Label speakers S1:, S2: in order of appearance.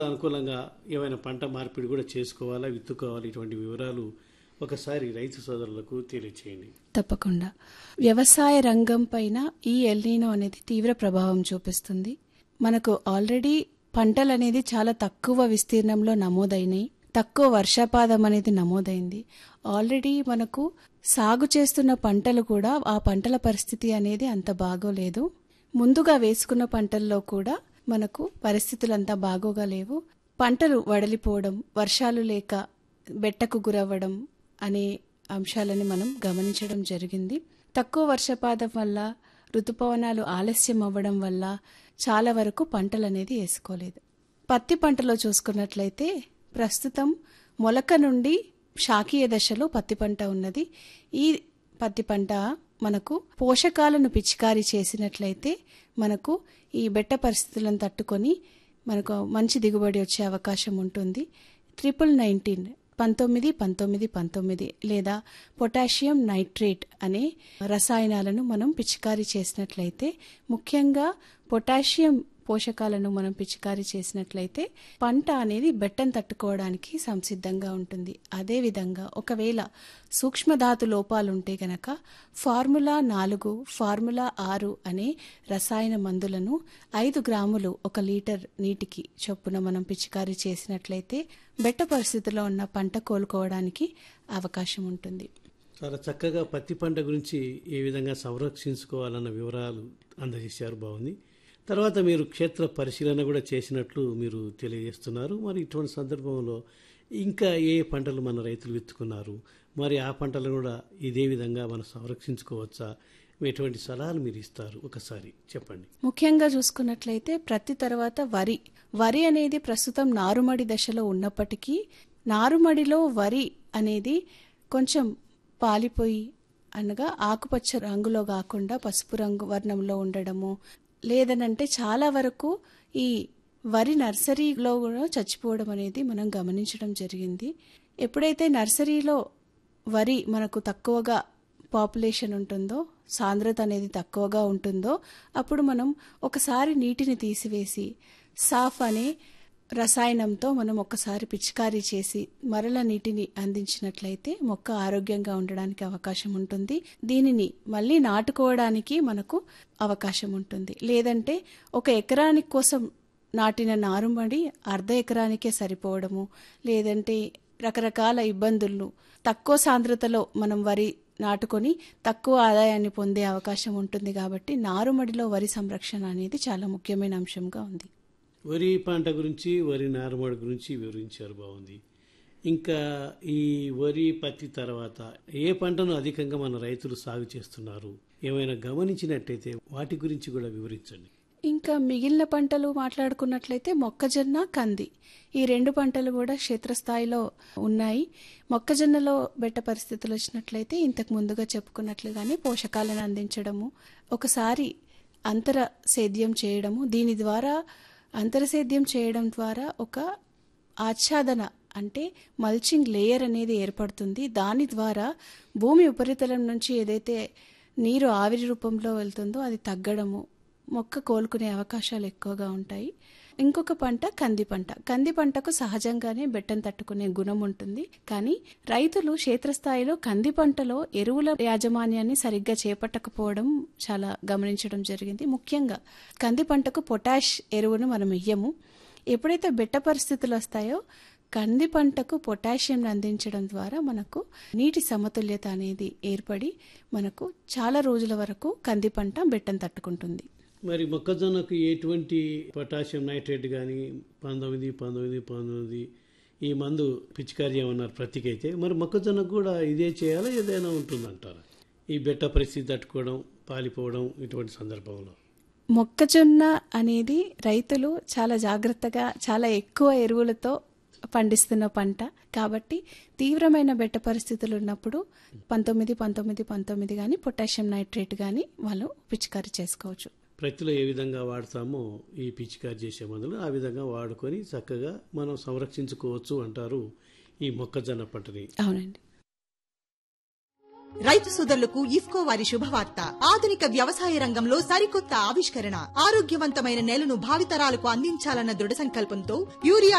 S1: అనుకూలంగా ఏమైనా పంట మార్పిడి కూడా చేసుకోవాలా విత్తుకోవాలా ఇటువంటి వివరాలు ఒకసారి రైతు సోదరులకు తెలియచేయండి
S2: తప్పకుండా వ్యవసాయ రంగం పైన ఈ ఎల్నీనో అనేది తీవ్ర ప్రభావం చూపిస్తుంది మనకు ఆల్రెడీ పంటలు అనేది చాలా తక్కువ విస్తీర్ణంలో నమోదైనాయి తక్కువ వర్షపాతం అనేది నమోదైంది ఆల్రెడీ మనకు సాగు చేస్తున్న పంటలు కూడా ఆ పంటల పరిస్థితి అనేది అంత బాగోలేదు ముందుగా వేసుకున్న పంటల్లో కూడా మనకు పరిస్థితులు అంతా బాగోగా లేవు పంటలు వడలిపోవడం వర్షాలు లేక బెట్టకు గురవ్వడం అనే అంశాలని మనం గమనించడం జరిగింది తక్కువ వర్షపాతం వల్ల ఋతుపవనాలు ఆలస్యం అవ్వడం వల్ల చాలా వరకు పంటలు అనేది వేసుకోలేదు పత్తి పంటలో చూసుకున్నట్లయితే ప్రస్తుతం మొలక నుండి శాకీయ దశలో పత్తి పంట ఉన్నది ఈ పత్తి పంట మనకు పోషకాలను పిచికారీ చేసినట్లయితే మనకు ఈ బెట్ట పరిస్థితులను తట్టుకొని మనకు మంచి దిగుబడి వచ్చే అవకాశం ఉంటుంది ట్రిపుల్ నైన్టీన్ పంతొమ్మిది పంతొమ్మిది పంతొమ్మిది లేదా పొటాషియం నైట్రేట్ అనే రసాయనాలను మనం పిచికారీ చేసినట్లయితే ముఖ్యంగా పొటాషియం పోషకాలను మనం పిచికారీ చేసినట్లయితే పంట అనేది బెట్టను తట్టుకోవడానికి సంసిద్ధంగా ఉంటుంది అదేవిధంగా ఒకవేళ సూక్ష్మధాతు లోపాలుంటే గనక ఫార్ములా నాలుగు ఫార్ములా ఆరు అనే రసాయన మందులను ఐదు గ్రాములు ఒక లీటర్ నీటికి చొప్పున మనం పిచికారీ చేసినట్లయితే బెట్ట పరిస్థితిలో ఉన్న పంట కోలుకోవడానికి అవకాశం ఉంటుంది
S1: చాలా చక్కగా పత్తి పంట గురించి ఏ విధంగా సంరక్షించుకోవాలన్న వివరాలు అందజేశారు బాగుంది తర్వాత మీరు క్షేత్ర పరిశీలన కూడా చేసినట్లు మీరు తెలియజేస్తున్నారు మరి ఇటువంటి సందర్భంలో ఇంకా ఏ పంటలు మన రైతులు విత్తుకున్నారు మరి ఆ పంటలను కూడా ఇదే విధంగా మనం సంరక్షించుకోవచ్చా ఎటువంటి సలహాలు మీరు ఇస్తారు ఒకసారి చెప్పండి
S2: ముఖ్యంగా చూసుకున్నట్లయితే ప్రతి తర్వాత వరి వరి అనేది ప్రస్తుతం నారుమడి దశలో ఉన్నప్పటికీ నారుమడిలో వరి అనేది కొంచెం పాలిపోయి అనగా ఆకుపచ్చ రంగులో కాకుండా పసుపు రంగు వర్ణంలో ఉండడము లేదనంటే చాలా వరకు ఈ వరి నర్సరీలో కూడా చచ్చిపోవడం అనేది మనం గమనించడం జరిగింది ఎప్పుడైతే నర్సరీలో వరి మనకు తక్కువగా పాపులేషన్ ఉంటుందో సాంద్రత అనేది తక్కువగా ఉంటుందో అప్పుడు మనం ఒకసారి నీటిని తీసివేసి సాఫ్ అనే రసాయనంతో మనం ఒకసారి పిచికారీ చేసి మరల నీటిని అందించినట్లయితే మొక్క ఆరోగ్యంగా ఉండడానికి అవకాశం ఉంటుంది దీనిని మళ్ళీ నాటుకోవడానికి మనకు అవకాశం ఉంటుంది లేదంటే ఒక ఎకరానికి కోసం నాటిన నారుమడి అర్ధ ఎకరానికే సరిపోవడము లేదంటే రకరకాల ఇబ్బందులను తక్కువ సాంద్రతలో మనం వరి నాటుకొని తక్కువ ఆదాయాన్ని పొందే అవకాశం ఉంటుంది కాబట్టి నారుమడిలో వరి సంరక్షణ అనేది చాలా ముఖ్యమైన అంశంగా ఉంది
S1: వరి పంట గురించి వరి నారుమడి గురించి వివరించారు బాగుంది ఇంకా ఈ వరి పత్తి తర్వాత ఏ పంటను అధికంగా మన రైతులు సాగు చేస్తున్నారు ఏమైనా గమనించినట్టయితే వాటి గురించి కూడా వివరించండి
S2: ఇంకా మిగిలిన పంటలు మాట్లాడుకున్నట్లయితే మొక్కజొన్న కంది ఈ రెండు పంటలు కూడా క్షేత్రస్థాయిలో ఉన్నాయి మొక్కజొన్నలో బెట్ట పరిస్థితులు వచ్చినట్లయితే ఇంతకు ముందుగా చెప్పుకున్నట్లుగానే పోషకాలను అందించడము ఒకసారి అంతర సేద్యం చేయడము దీని ద్వారా అంతర సేద్యం చేయడం ద్వారా ఒక ఆచ్ఛాదన అంటే మల్చింగ్ లేయర్ అనేది ఏర్పడుతుంది దాని ద్వారా భూమి ఉపరితలం నుంచి ఏదైతే నీరు ఆవిరి రూపంలో వెళ్తుందో అది తగ్గడము మొక్క కోలుకునే అవకాశాలు ఎక్కువగా ఉంటాయి ఇంకొక పంట కంది పంట కంది పంటకు సహజంగానే బెట్టను తట్టుకునే గుణం ఉంటుంది కానీ రైతులు క్షేత్రస్థాయిలో కంది పంటలో ఎరువుల యాజమాన్యాన్ని సరిగ్గా చేపట్టకపోవడం చాలా గమనించడం జరిగింది ముఖ్యంగా కంది పంటకు పొటాష్ ఎరువును మనం ఇయ్యము ఎప్పుడైతే బెట్ట పరిస్థితులు వస్తాయో కంది పంటకు పొటాషియం అందించడం ద్వారా మనకు నీటి సమతుల్యత అనేది ఏర్పడి మనకు చాలా రోజుల వరకు కంది పంట బెట్టను తట్టుకుంటుంది
S1: మరి మొక్కజొన్నకు ఎటువంటి పొటాషియం నైట్రేట్ కానీ పంతొమ్మిది పంతొమ్మిది పంతొమ్మిది ఈ మందు పిచికారీ చేయమన్నారు ప్రతికైతే మరి మొక్కజొన్నకు కూడా ఇదే చేయాలా ఏదైనా ఉంటుందంటారా ఈ బెట్ట పరిస్థితి తట్టుకోవడం పాలిపోవడం ఇటువంటి సందర్భంలో
S2: మొక్కజొన్న అనేది రైతులు చాలా జాగ్రత్తగా చాలా ఎక్కువ ఎరువులతో పండిస్తున్న పంట కాబట్టి తీవ్రమైన బెట్ట పరిస్థితులు ఉన్నప్పుడు పంతొమ్మిది పంతొమ్మిది పంతొమ్మిది కానీ పొటాషియం నైట్రేట్ కానీ వాళ్ళు పిచికారీ చేసుకోవచ్చు
S1: ప్రతిలో ఏ విధంగా వాడతామో ఈ పిచికారి చేసే మందులు ఆ విధంగా వాడుకొని చక్కగా మనం సంరక్షించుకోవచ్చు అంటారు ఈ మొక్కజొన్న పంటని
S2: అవునండి
S3: రైతు సోదరులకు ఇఫ్కో వారి శుభవార్త ఆధునిక వ్యవసాయ రంగంలో సరికొత్త ఆవిష్కరణ ఆరోగ్యవంతమైన నేలను భావితరాలకు అందించాలన్న దృఢ సంకల్పంతో యూరియా